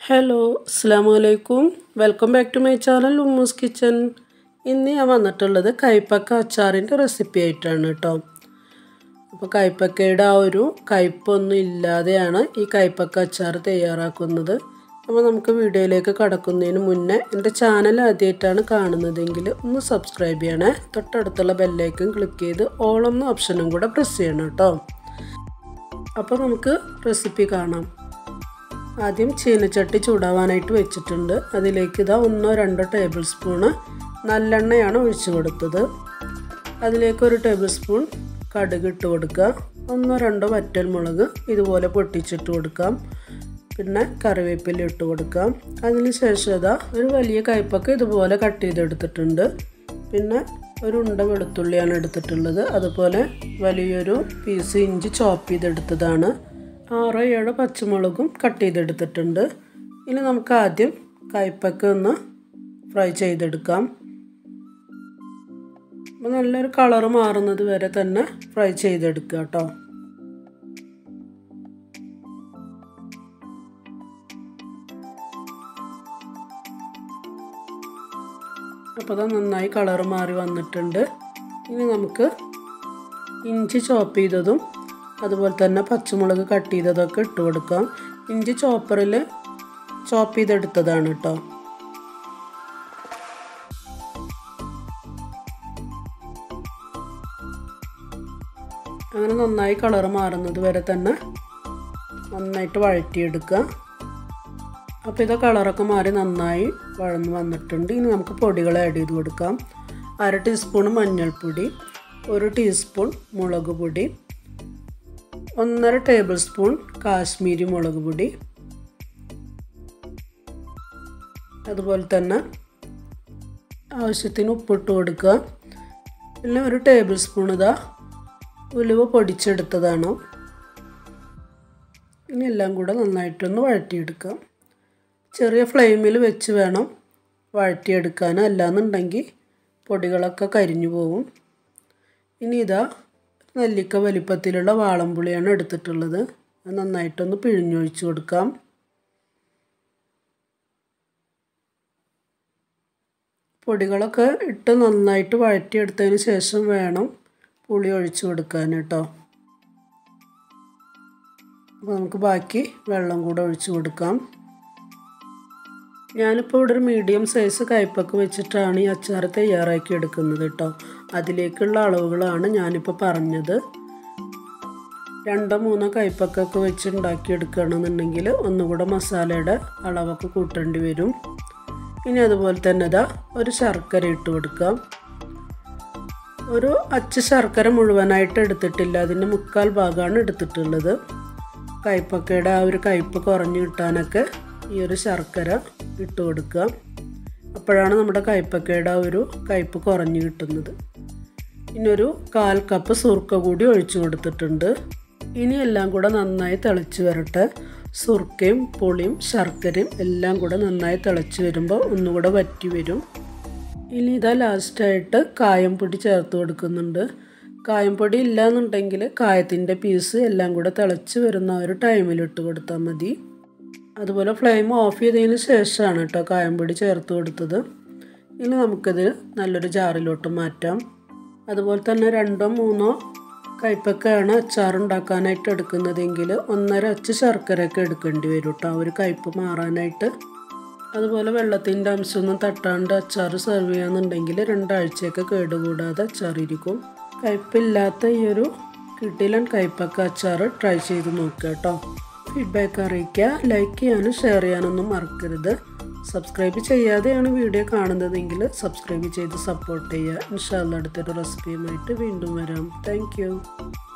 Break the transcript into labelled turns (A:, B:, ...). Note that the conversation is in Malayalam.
A: ഹലോ അസ്സാം വലൈക്കും welcome back to my channel Ummus kitchen ഇന്ന് ഞാൻ വന്നിട്ടുള്ളത് കൈപ്പക്ക അച്ചാറിൻ്റെ റെസിപ്പി ആയിട്ടാണ് കേട്ടോ അപ്പോൾ കൈപ്പക്കയുടെ ആ ഒരു കയ്പൊന്നും ഇല്ലാതെയാണ് ഈ കൈപ്പക്ക അച്ചാർ തയ്യാറാക്കുന്നത് അപ്പോൾ നമുക്ക് വീഡിയോയിലേക്ക് കടക്കുന്നതിന് മുന്നേ എൻ്റെ ചാനൽ ആദ്യമായിട്ടാണ് കാണുന്നതെങ്കിൽ ഒന്ന് സബ്സ്ക്രൈബ് ചെയ്യണേ തൊട്ടടുത്തുള്ള ബെല്ലേക്കും ക്ലിക്ക് ചെയ്ത് ഓൾ എന്ന ഓപ്ഷനും കൂടെ പ്രസ് ചെയ്യണം കേട്ടോ അപ്പോൾ നമുക്ക് റെസിപ്പി കാണാം ആദ്യം ചീനച്ചട്ടി ചൂടാവാനായിട്ട് വെച്ചിട്ടുണ്ട് അതിലേക്ക് ഇതാ ഒന്നോ രണ്ടോ ടേബിൾ സ്പൂണ് നല്ലെണ്ണയാണ് ഒഴിച്ചു കൊടുത്തത് അതിലേക്ക് ഒരു ടേബിൾ സ്പൂൺ കടുക് ഇട്ട് കൊടുക്കുക ഒന്നോ രണ്ടോ വറ്റൽമുളക് ഇതുപോലെ പൊട്ടിച്ചിട്ട് കൊടുക്കാം പിന്നെ കറിവേപ്പില ഇട്ട് കൊടുക്കാം അതിന് ശേഷം ഇതാ ഒരു വലിയ കയ്പൊക്കെ ഇതുപോലെ കട്ട് ചെയ്തെടുത്തിട്ടുണ്ട് പിന്നെ ഒരു ഉണ്ട വെളുത്തുള്ളിയാണ് എടുത്തിട്ടുള്ളത് അതുപോലെ വലിയൊരു പീസ് ഇഞ്ചി ചോപ്പ് ചെയ്തെടുത്തതാണ് ആറോ ഏഴോ പച്ചമുളകും കട്ട് ചെയ്തെടുത്തിട്ടുണ്ട് ഇനി നമുക്ക് ആദ്യം കയ്പക്ക ഒന്ന് ഫ്രൈ ചെയ്തെടുക്കാം അപ്പോൾ നല്ലൊരു കളറ് മാറുന്നത് വരെ തന്നെ ഫ്രൈ ചെയ്തെടുക്കുക കേട്ടോ അപ്പോൾ അത് നന്നായി കളറ് മാറി വന്നിട്ടുണ്ട് ഇനി നമുക്ക് ഇഞ്ചി ചോപ്പ് ചെയ്തതും അതുപോലെ തന്നെ പച്ചമുളക് കട്ട് ചെയ്തതൊക്കെ ഇട്ട് കൊടുക്കാം ഇഞ്ചി ചോപ്പറിൽ ചോപ്പ് ചെയ്തെടുത്തതാണ് കേട്ടോ അങ്ങനെ നന്നായി കളർ മാറുന്നത് വരെ തന്നെ നന്നായിട്ട് വഴറ്റിയെടുക്കുക അപ്പോൾ ഇത് കളറൊക്കെ മാറി നന്നായി വഴന്ന് വന്നിട്ടുണ്ട് ഇനി നമുക്ക് പൊടികൾ ആഡ് ചെയ്ത് കൊടുക്കാം അര ടീസ്പൂൺ മഞ്ഞൾപ്പൊടി ഒരു ടീസ്പൂൺ മുളക് പൊടി ഒന്നര ടേബിൾ സ്പൂൺ കാശ്മീരി മുളക് പൊടി അതുപോലെ തന്നെ ആവശ്യത്തിന് ഉപ്പിട്ട് കൊടുക്കുക പിന്നെ ഒരു ടേബിൾ സ്പൂൺ ഇതാ ഉലുവ പൊടിച്ചെടുത്തതാണ് ഇനി എല്ലാം കൂടെ നന്നായിട്ടൊന്ന് വഴറ്റിയെടുക്കാം ചെറിയ ഫ്ലെയിമിൽ വെച്ച് വേണം വഴറ്റിയെടുക്കാൻ അല്ലാന്നുണ്ടെങ്കിൽ പൊടികളൊക്കെ കരിഞ്ഞു പോകും ഇനി ഇതാ നെല്ലിക്ക വലിപ്പത്തിലുള്ള വാളംപുളിയാണ് എടുത്തിട്ടുള്ളത് അത് നന്നായിട്ടൊന്ന് പിഴിഞ്ഞൊഴിച്ച് കൊടുക്കാം പൊടികളൊക്കെ ഇട്ട് നന്നായിട്ട് വഴറ്റിയെടുത്തതിന് ശേഷം വേണം പുളി ഒഴിച്ച് കൊടുക്കാൻ കേട്ടോ അപ്പോൾ നമുക്ക് ബാക്കി വെള്ളം കൂടെ ഒഴിച്ച് കൊടുക്കാം ഞാനിപ്പോൾ ഇവിടെ ഒരു മീഡിയം സൈസ് കയ്പൊക്കെ വെച്ചിട്ടാണ് ഈ അച്ചാർ തയ്യാറാക്കി എടുക്കുന്നത് കേട്ടോ അതിലേക്കുള്ള അളവുകളാണ് ഞാനിപ്പോൾ പറഞ്ഞത് രണ്ടോ മൂന്നോ കയ്പൊക്കെ വെച്ച് ഉണ്ടാക്കിയെടുക്കുകയാണെന്നുണ്ടെങ്കിൽ ഒന്നുകൂടെ മസാലയുടെ അളവൊക്കെ കൂട്ടേണ്ടി വരും ഇനി അതുപോലെ തന്നെ ഇതാ ഒരു ശർക്കര ഇട്ട് കൊടുക്കാം ഒരു അച്ച് ശർക്കര മുഴുവനായിട്ട് എടുത്തിട്ടില്ല അതിൻ്റെ മുക്കാൽ ഭാഗമാണ് എടുത്തിട്ടുള്ളത് കയ്പക്കയുടെ ആ ഒരു കയ്പ് കുറഞ്ഞു കിട്ടാനൊക്കെ ഈ ഒരു ശർക്കര ഇട്ട് കൊടുക്കുക അപ്പോഴാണ് നമ്മുടെ കയ്പക്കയുടെ ആ ഒരു കയ്പ് കുറഞ്ഞു കിട്ടുന്നത് ഇനിയൊരു കാൽ കപ്പ് സുർക്ക കൂടി ഒഴിച്ചു കൊടുത്തിട്ടുണ്ട് ഇനി എല്ലാം കൂടെ നന്നായി തിളച്ച് വരട്ടെ സുർക്കയും പുളിയും ശർക്കരയും എല്ലാം കൂടെ നന്നായി തിളച്ച് വരുമ്പോൾ ഒന്നുകൂടെ വറ്റി വരും ഇനി ഇതാ ലാസ്റ്റായിട്ട് കായം പൊടി ചേർത്ത് കൊടുക്കുന്നുണ്ട് കായം പൊടി ഇല്ലയെന്നുണ്ടെങ്കിൽ കായത്തിൻ്റെ പീസ് എല്ലാം കൂടെ തിളച്ച് വരുന്ന ഒരു ടൈമിൽ ഇട്ട് കൊടുത്താൽ മതി അതുപോലെ ഫ്ലെയിം ഓഫ് ചെയ്തതിന് ശേഷമാണ് കേട്ടോ കായംപൊടി ചേർത്ത് കൊടുത്തത് ഇനി നമുക്കിത് നല്ലൊരു ജാറിലോട്ട് മാറ്റാം അതുപോലെ തന്നെ രണ്ടോ മൂന്നോ കയ്പൊക്കെയാണ് അച്ചാർ ഉണ്ടാക്കാനായിട്ട് എടുക്കുന്നതെങ്കിൽ ഒന്നര അച്ച് ശർക്കരയൊക്കെ എടുക്കേണ്ടി വരും കേട്ടോ ഒരു കയ്പ് മാറാനായിട്ട് അതുപോലെ വെള്ളത്തിൻ്റെ അംശമൊന്നും തട്ടാണ്ട് അച്ചാർ സെർവ് ചെയ്യാന്നുണ്ടെങ്കിൽ രണ്ടാഴ്ചയൊക്കെ കേടുകൂടാതെ അച്ചാർ ഇരിക്കും കയ്പില്ലാത്ത ഈ ഒരു കിട്ടിലൻ കയ്പക്ക അച്ചാർ ട്രൈ ചെയ്ത് നോക്കുക കേട്ടോ ഫീഡ്ബാക്ക് അറിയിക്കുക ലൈക്ക് ചെയ്യാനും ഷെയർ ചെയ്യാനൊന്നും മറക്കരുത് സബ്സ്ക്രൈബ് ചെയ്യാതെയാണ് വീഡിയോ കാണുന്നതെങ്കിൽ സബ്സ്ക്രൈബ് ചെയ്ത് സപ്പോർട്ട് ചെയ്യുക ഇൻഷാല്ല അടുത്തൊരു റെസിപ്പിയുമായിട്ട് വീണ്ടും വരാം താങ്ക്